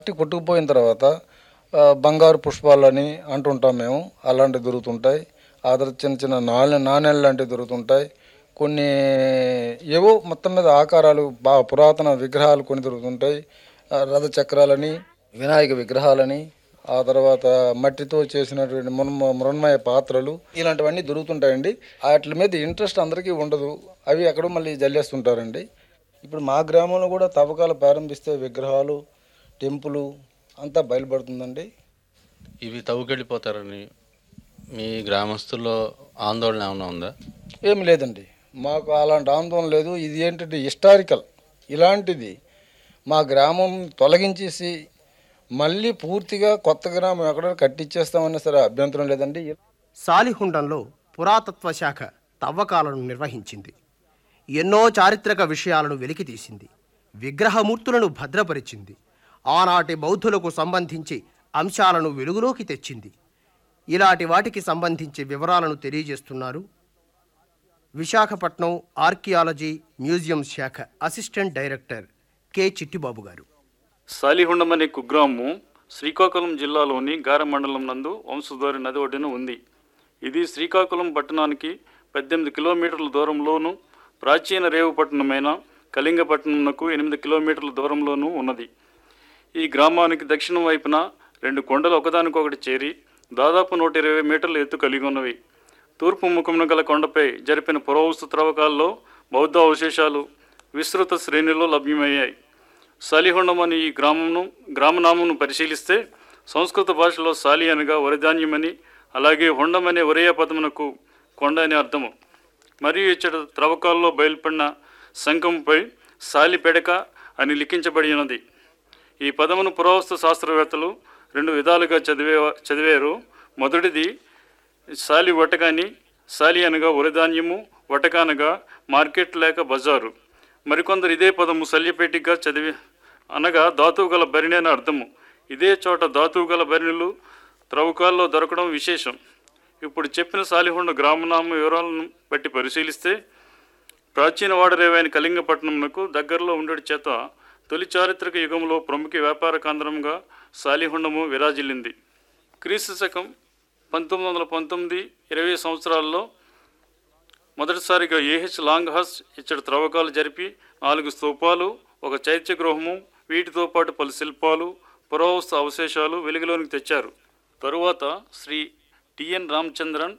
మట్టి కొట్టుకుపోయిన తర్వాత ఆ, బంగారు పుష్పాలని అంటుంటాం మేము అలాంటివి దొరుకుతుంటాయి ఆ తర్వాత చిన్న చిన్న నాణ్య నాణ్యాలు లాంటివి దొరుకుతుంటాయి కొన్ని ఏవో మొత్తం మీద ఆకారాలు బాగా పురాతన విగ్రహాలు కొన్ని దొరుకుతుంటాయి ఆ, రథ చక్రాలని వినాయక విగ్రహాలని ఆ తర్వాత మట్టితో చేసినటువంటి మృన్మ మృన్మయ పాత్రలు ఇలాంటివన్నీ దొరుకుతుంటాయండి వాటి మీద ఇంట్రెస్ట్ అందరికీ ఉండదు అవి ఎక్కడో మళ్ళీ జల్లేస్తుంటారండి ఇప్పుడు మా గ్రామంలో కూడా తవ్వకాలు ప్రారంభిస్తే విగ్రహాలు టెంపుల్ అంతా బయలుపడుతుందండి ఇవి తవ్వుకెళ్ళిపోతారని మీ గ్రామస్తుల్లో ఆందోళన ఏమైనా ఉందా ఏమి లేదండి మాకు అలాంటి ఆందోళన లేదు ఇది ఏంటంటే హిస్టారికల్ ఇలాంటిది మా గ్రామం తొలగించేసి మళ్ళీ పూర్తిగా కొత్త గ్రామం ఎక్కడ కట్టించేస్తామన్నా సరే అభ్యంతరం లేదండి సాలిహుండంలో పురాతత్వ శాఖ తవ్వకాలను నిర్వహించింది ఎన్నో చారిత్రక విషయాలను వెలికితీసింది విగ్రహమూర్తులను భద్రపరిచింది ఆనాటి బౌద్ధులకు సంబంధించి అంశాలను వెలుగులోకి తెచ్చింది ఇలాంటి వాటికి సంబంధించి వివరాలను తెలియజేస్తున్నారు విశాఖపట్నం ఆర్కియాలజీ మ్యూజియం శాఖ అసిస్టెంట్ డైరెక్టర్ కె చిట్టిబాబు గారు సాలిహుండం అనే కుగ్రామము శ్రీకాకుళం జిల్లాలోని గార మండలం నందు వంశధారి నది ఒడ్డున ఉంది ఇది శ్రీకాకుళం పట్టణానికి పద్దెనిమిది కిలోమీటర్ల దూరంలోను ప్రాచీన రేవు పట్టణమైన కళింగపట్నంకు ఎనిమిది కిలోమీటర్ల దూరంలోనూ ఉన్నది ఈ గ్రామానికి దక్షిణం వైపున రెండు కొండలు ఒకదానికొకటి చేరి దాదాపు నూట ఇరవై మీటర్ల ఎత్తు కలిగి ఉన్నవి తూర్పు ముఖమున గల కొండపై జరిపిన పురావస్తు త్రవ్వకాల్లో బౌద్ధ అవశేషాలు విస్తృత శ్రేణిలో లభ్యమయ్యాయి సాలిహొండం అనే ఈ గ్రామమును గ్రామనామమును పరిశీలిస్తే సంస్కృత భాషలో సాలి అనగా వరిధాన్యమని అలాగే హొండం అనే ఒరియా పదమునకు కొండ అనే అర్థము మరియు ఇచ్చట త్రవ్వకాల్లో బయలుపడిన శంఖంపై సాలి పెడక అని లిఖించబడి ఉన్నది ఈ పదమును పురావస్తు శాస్త్రవేత్తలు రెండు విధాలుగా చదివే చదివారు మొదటిది సాలి వటకాని సాలి అనగా వరిధాన్యము వటక అనగా మార్కెట్ లేక బజారు మరికొందరు ఇదే పదము శల్యపేటిగా చదివి అనగా ధాతువు గల బరిణి అని అర్థము ఇదే చోట ధాతువు గల బరిణులు త్రవ్వకాల్లో దొరకడం విశేషం ఇప్పుడు చెప్పిన సాలిహొండ గ్రామనామ వివరాలను బట్టి పరిశీలిస్తే ప్రాచీన వాడరేవైన కళింగపట్నంకు దగ్గరలో ఉండడి చేత తొలి చారిత్రక యుగంలో ప్రముఖ వ్యాపార కేంద్రంగా సాలిహుండము విరాజిల్లింది క్రీస్తు శకం పంతొమ్మిది వందల పంతొమ్మిది ఇరవై సంవత్సరాల్లో మొదటిసారిగా ఏహెచ్ లాంగ్ హస్ ఇచ్చటి త్రవ్వకాలు జరిపి నాలుగు స్తూపాలు ఒక చైత్య గృహము వీటితో పాటు పలు శిల్పాలు పురావస్తు అవశేషాలు వెలుగులోనికి తెచ్చారు తరువాత శ్రీ టిఎన్ రామచంద్రన్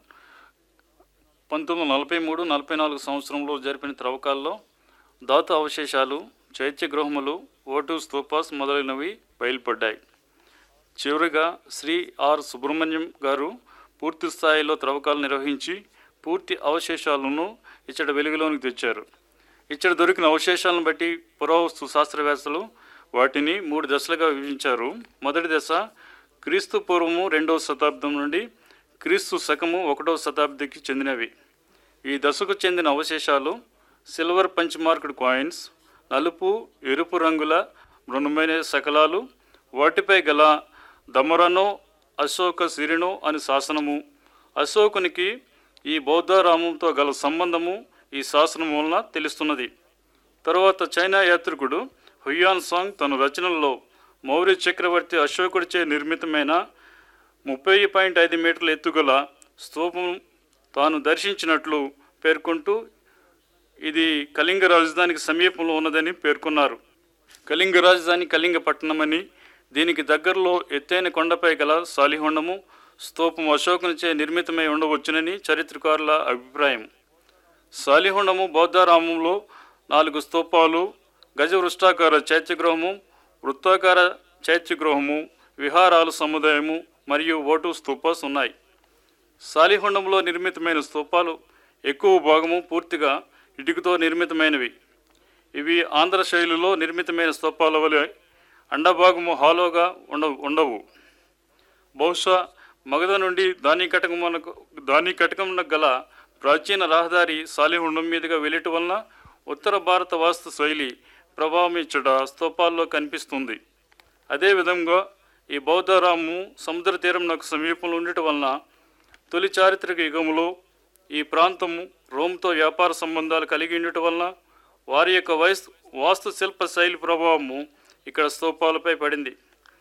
పంతొమ్మిది వందల నలభై మూడు నలభై నాలుగు సంవత్సరంలో జరిపిన త్రవ్వకాల్లో ధాతు అవశేషాలు చైత్య గృహములు ఓటు స్తూపాస్ మొదలైనవి బయలుపడ్డాయి చివరిగా శ్రీ ఆర్ సుబ్రహ్మణ్యం గారు పూర్తి స్థాయిలో త్రవ్వకాలు నిర్వహించి పూర్తి అవశేషాలను ఇచ్చట వెలుగులోనికి తెచ్చారు ఇచ్చట దొరికిన అవశేషాలను బట్టి పురావస్తు శాస్త్రవేత్తలు వాటిని మూడు దశలుగా విభజించారు మొదటి దశ క్రీస్తు పూర్వము రెండవ శతాబ్దం నుండి క్రీస్తు శకము ఒకటవ శతాబ్దికి చెందినవి ఈ దశకు చెందిన అవశేషాలు సిల్వర్ పంచ్ మార్క్డ్ కాయిన్స్ నలుపు ఎరుపు రంగుల మృణమైన శకలాలు వాటిపై గల దమరనో అశోక సిరినో అని శాసనము అశోకునికి ఈ బౌద్ధరామంతో గల సంబంధము ఈ శాసనం వలన తెలుస్తున్నది తరువాత చైనా యాత్రికుడు హుయాన్ సాంగ్ తన రచనల్లో మౌర్య చక్రవర్తి అశోకుడిచే నిర్మితమైన ముప్పై పాయింట్ ఐదు మీటర్ల ఎత్తుగల స్తూపం తాను దర్శించినట్లు పేర్కొంటూ ఇది కళింగ రాజధానికి సమీపంలో ఉన్నదని పేర్కొన్నారు కళింగ రాజధాని కళింగపట్నం అని దీనికి దగ్గరలో ఎత్తైన కొండపై గల సాలిహొండము స్తూపం అశోకునిచే నిర్మితమై ఉండవచ్చునని చరిత్రకారుల అభిప్రాయం సాలిహొండము బౌద్ధరామంలో నాలుగు స్తూపాలు గజవృష్టాకార చైత్యగృహము వృత్తాకార చైత్యగృహము విహారాలు సముదాయము మరియు ఓటు స్తూపాస్ ఉన్నాయి సాలిహొండంలో నిర్మితమైన స్తూపాలు ఎక్కువ భాగము పూర్తిగా ఇటుకతో నిర్మితమైనవి ఇవి ఆంధ్ర శైలిలో నిర్మితమైన స్తూపాల వలె అండభాగము హాలోగా ఉండ ఉండవు బహుశా మగధ నుండి దాని కటకమునకు దాని కటకమునకు గల ప్రాచీన రహదారి సాలిహుండం మీదుగా వెళ్ళటం వలన ఉత్తర భారత వాస్తు శైలి ప్రభావం ఇచ్చట స్తూపాల్లో కనిపిస్తుంది అదేవిధంగా ఈ బౌద్ధరాము సముద్ర తీరంనకు సమీపంలో ఉండటం వలన తొలి చారిత్రక యుగములో ఈ ప్రాంతము రోమ్తో వ్యాపార సంబంధాలు కలిగి ఉండటం వలన వారి యొక్క వయస్ వాస్తు శిల్ప శైలి ప్రభావము ఇక్కడ స్తూపాలపై పడింది